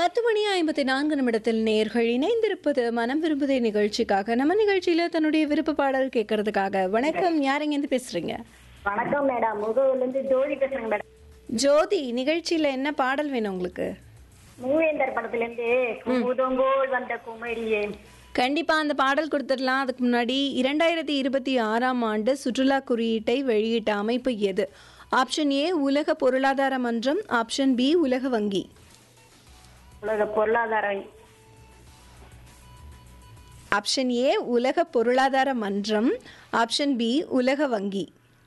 பத்து மணி ஐம்பத்தி நான்கு நிமிடத்தில் நேர்கள் இணைந்திருப்பது மனம் விரும்புதே நிகழ்ச்சிக்காக நம்ம நிகழ்ச்சியில தன்னுடைய விருப்ப பாடல் கேட்கறதுக்காக வணக்கம் யாருங்க பேசுறீங்க வணக்கம் மேடம் முகவூர்ல இருந்து ஜோதி பேசுறேங்க மேடம் ஜோதி நிகழ்ச்சியில என்ன பாடல் வேணும் உங்களுக்கு மூவேந்தர் படத்துல இருந்து குமுதங்கோல் வந்த குமரியே கண்டிப்பா அந்த பாடல் கொடுத்துடலாம் அதுக்கு முன்னாடி இரண்டாயிரத்தி இருபத்தி ஆறாம் ஆண்டு சுற்றுலா குறியீட்டை வெளியிட்ட அமைப்பு எது ஆப்ஷன் ஏ உலக பொருளாதார மன்றம் ஆப்ஷன் பி உலக வங்கி உலக பொருளாதாரம் ஆப்ஷன் ஏ உலக பொருளாதார மன்றம் ஆப்ஷன் பி உலக வங்கி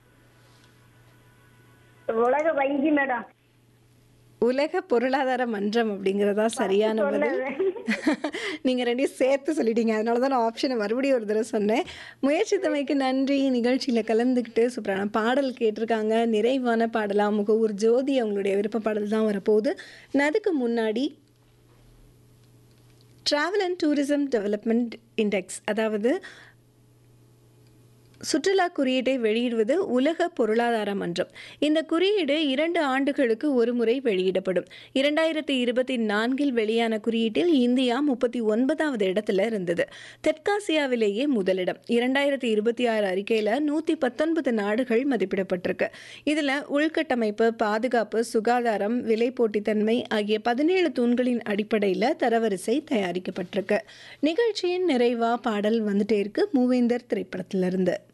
உலக வங்கி மேடம் உலக பொருளாதார மன்றம் அப்படிங்கிறதா சரியான பதில் நீங்க ரெண்டையும் சேர்த்து சொல்லிட்டீங்க அதனால தான் நான் ஆப்ஷனை மறுபடியும் ஒரு தடவை சொன்னேன் முயற்சித்தமைக்கு நன்றி நிகழ்ச்சியில் கலந்துக்கிட்டு சூப்பரான பாடல் கேட்டிருக்காங்க நிறைவான பாடலாம் முகவூர் ஜோதி அவங்களுடைய விருப்ப பாடல் தான் வரப்போகுது நான் அதுக்கு முன்னாடி travel and tourism development index அதாவது சுற்றுலா குறியீட்டை வெளியிடுவது உலக பொருளாதார மன்றம் இந்த குறியீடு இரண்டு ஆண்டுகளுக்கு ஒரு முறை வெளியிடப்படும் இரண்டாயிரத்தி இருபத்தி நான்கில் வெளியான குறியீட்டில் இந்தியா முப்பத்தி ஒன்பதாவது இடத்துல இருந்தது தெற்காசியாவிலேயே முதலிடம் இரண்டாயிரத்தி இருபத்தி ஆறு அறிக்கையில் நூற்றி பத்தொன்பது நாடுகள் மதிப்பிடப்பட்டிருக்கு இதில் உள்கட்டமைப்பு பாதுகாப்பு சுகாதாரம் விலை போட்டித்தன்மை ஆகிய பதினேழு தூண்களின் அடிப்படையில் தரவரிசை தயாரிக்கப்பட்டிருக்கு நிகழ்ச்சியின் நிறைவா பாடல் வந்துட்டே இருக்கு மூவேந்தர் திரைப்படத்திலிருந்து